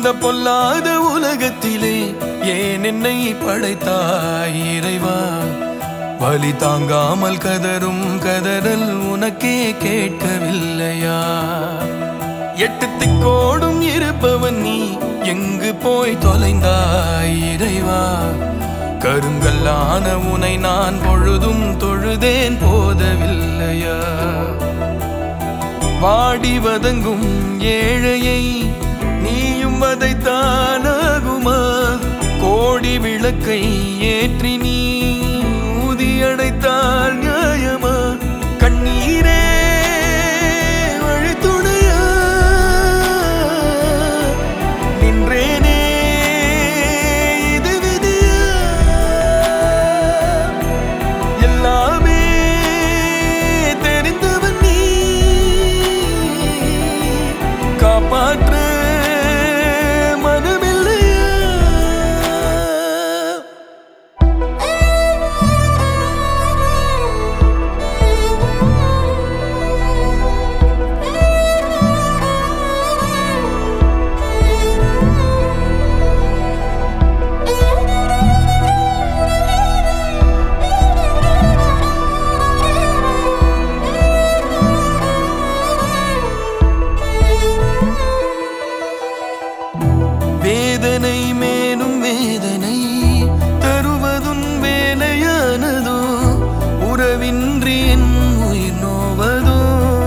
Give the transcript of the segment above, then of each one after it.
இந்த பொல்லாத உலகத்திலே ஏன் என்னை படைத்தாய் இறைவா வலி தாங்காமல் கதரும் கதறல் உனக்கே கேட்கவில்லையா எட்டு திக்கோடும் இருப்பவன் நீ எங்கு போய் தொலைந்தாய் இறைவா கருங்கல்லான உனை நான் பொழுதும் தொழுதேன் போதவில்லையா வாடி வதங்கும் ஏழையை நீயும் வதைத்தானாகுமா கோடி விளக்கை ஏற்றி நீ ஊதி அடைத்தால் நியாயமா கண்ணீரே வழித்துணையா நின்றேனே இது விதியா எல்லாமே தெரிந்தவன் நீ காப்பாற்ற மனமில்லையா வேதனை மேலும் வேதனை தருவதும் வேலையானதோ உறவின்றி என் உயிர் நோவதோ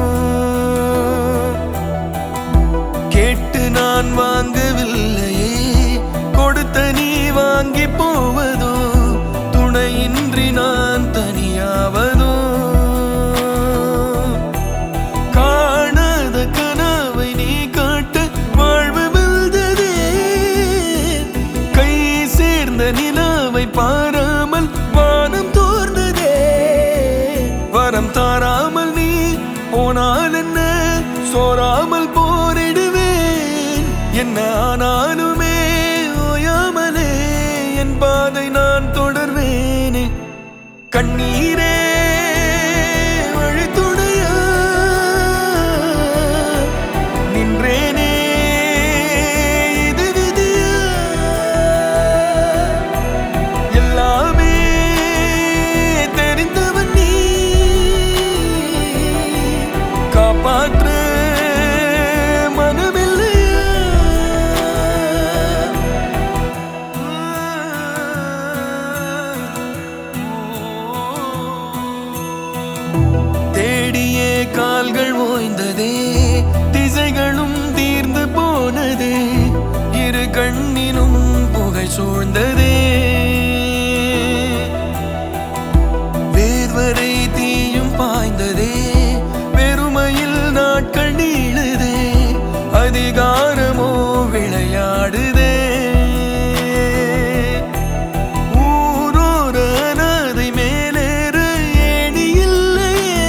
கேட்டு நான் வாங்கவில்லையே கொடுத்த நீ வாங்கி போவதோ துணையின்றி நான் தனியாவதோ காணாத கனவை நீ காட்ட வாழ்வு வெல்ததே கை சேர்ந்த நிலாவை பாராமல் வானம் தோர்ந்ததே வரம் தாராமல் நீ போனால் என்ன சோராமல் போரிடுவேன் என்ன ஆனாலுமே ஓயாமலே என் பாதை நான் தொடர்வேனே கண்ணீரே வழித்துணையா நின்றேனே இது விதியா எல்லாமே தெரிந்தவன் நீ காப்பாற்ற மனமில்லையா தேடியே கால்கள் ஓய்ந்ததே திசைகளும் தீர்ந்து போனதே இரு கண்ணினும் புகை சூழ்ந்ததே வேர்வரை தீயும் பாய்ந்ததே பெருமையில் நாட்கள் நீளுதே அதிகாரமோ விளையாடுதே ஊரோர அனாதை மேலேற ஏணி இல்லையே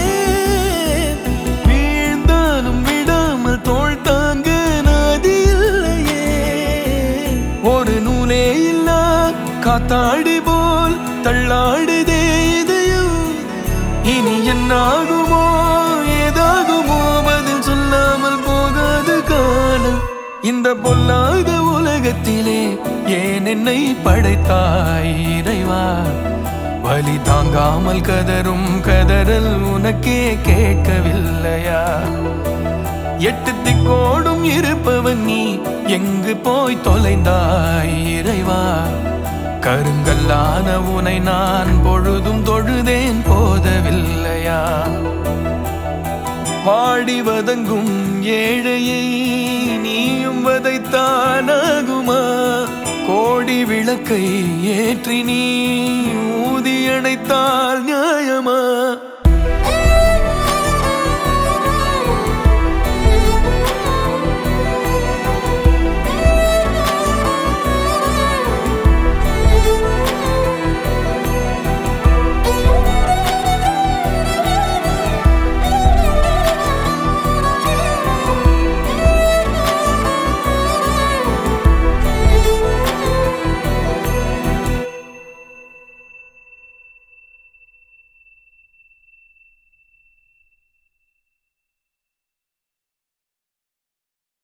வீழ்ந்தாலும் விடாமல் தோள் தாங்க நதி இல்லையே ஒரு நூலே இல்லா காத்தாடி போல் தள்ளாடுதே இதயம் இனி என்னாகுமோ ஏதாகுமோ பதில் சொல்லாமல் போகாது காலம் இந்த பொல்லாத உலகத்திலே ஏன் என்னை படைத்தாய் இறைவா வலி தாங்காமல் கதரும் கதறல் உனக்கே கேட்கவில்லையா எட்டு திக்கோடும் இருப்பவன் நீ எங்கு போய் தொலைந்தாய் இறைவா கருங்கல்லான உனை நான் பொழுதும் தொழுதேன் போதவில்லையா வாடி வதங்கும் ஏழையை நீயும் வதைத்தானாகுமா கோடி விளக்கை ஏற்றி நீ ஊதி அணைத்தால் நியாயமா